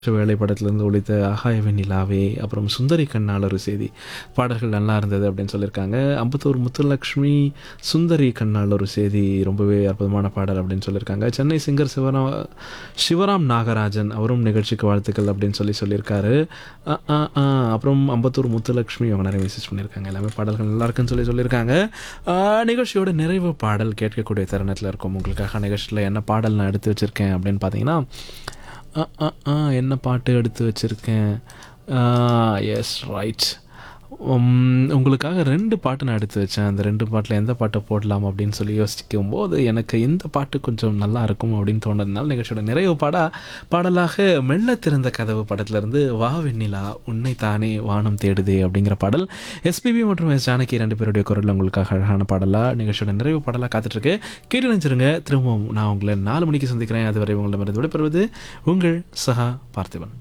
வேலை படத்துலேருந்து ஒழித்த ஆகாய வெண்ணிலாவே அப்புறம் சுந்தரி கண்ணால் ஒரு செய்தி பாடல்கள் நல்லா இருந்தது அப்படின்னு சொல்லியிருக்காங்க அம்பத்தூர் முத்துலக்ஷ்மி சுந்தரி கண்ணால் ஒரு செய்தி ரொம்பவே அற்புதமான பாடல் அப்படின்னு சொல்லியிருக்காங்க சென்னை சிங்கர் சிவராம் சிவராம் நாகராஜன் அவரும் நிகழ்ச்சிக்கு வாழ்த்துக்கள் அப்படின்னு சொல்லி சொல்லியிருக்காரு அ, அ, அ, அப்புறம் அம்பத்தூர் முத்துலக்ஷ்மி அவங்க நிறைய மெசேஜ் பண்ணியிருக்காங்க எல்லாமே பாடல்கள் நல்லா இருக்குன்னு சொல்லி சொல்லியிருக்காங்க ஆ, நிகழ்ச்சியோட நிறைவு பாடல் கேட்கக்கூடிய தருணத்தில் இருக்கும் உங்களுக்காக நிகழ்ச்சியில் என்ன பாடல் நான் எடுத்து வச்சுருக்கேன் அப்படின்னு பார்த்தீங்கன்னா ஆ ஆ ஆ என்ன பாட்டு எடுத்து வச்சுருக்கேன் எஸ் ரைட் உங்களுக்காக ரெண்டு பாட்டு நான் எடுத்து வச்சேன் அந்த ரெண்டு பாட்டில் எந்த பாட்டை போடலாம் அப்படின்னு சொல்லி யோசிக்கும் போது எனக்கு இந்த பாட்டு கொஞ்சம் நல்லா இருக்கும் அப்படின்னு தோணுறதுனால நிகழ்ச்சியோட நிறைவு பாடா பாடலாக மெல்ல திறந்த கதவு படத்துலேருந்து வா வெண்ணிலா உன்னை தானே வானம் தேடுதே அப்படிங்கிற பாடல் எஸ்பிபி மற்றும் எஸ் ஜானகி ரெண்டு பேருடைய குரல் உங்களுக்காக அழகான பாடலாக நிகழ்ச்சியோட நிறைவு பாடலாக காத்துட்ருக்கு கேட்டு நினைச்சிருங்க திரும்பவும் நான் உங்களை நாலு மணிக்கு சந்திக்கிறேன் அதுவரை உங்களிடமிருந்து விடைபெறுவது உங்கள் சஹா பார்த்திபன்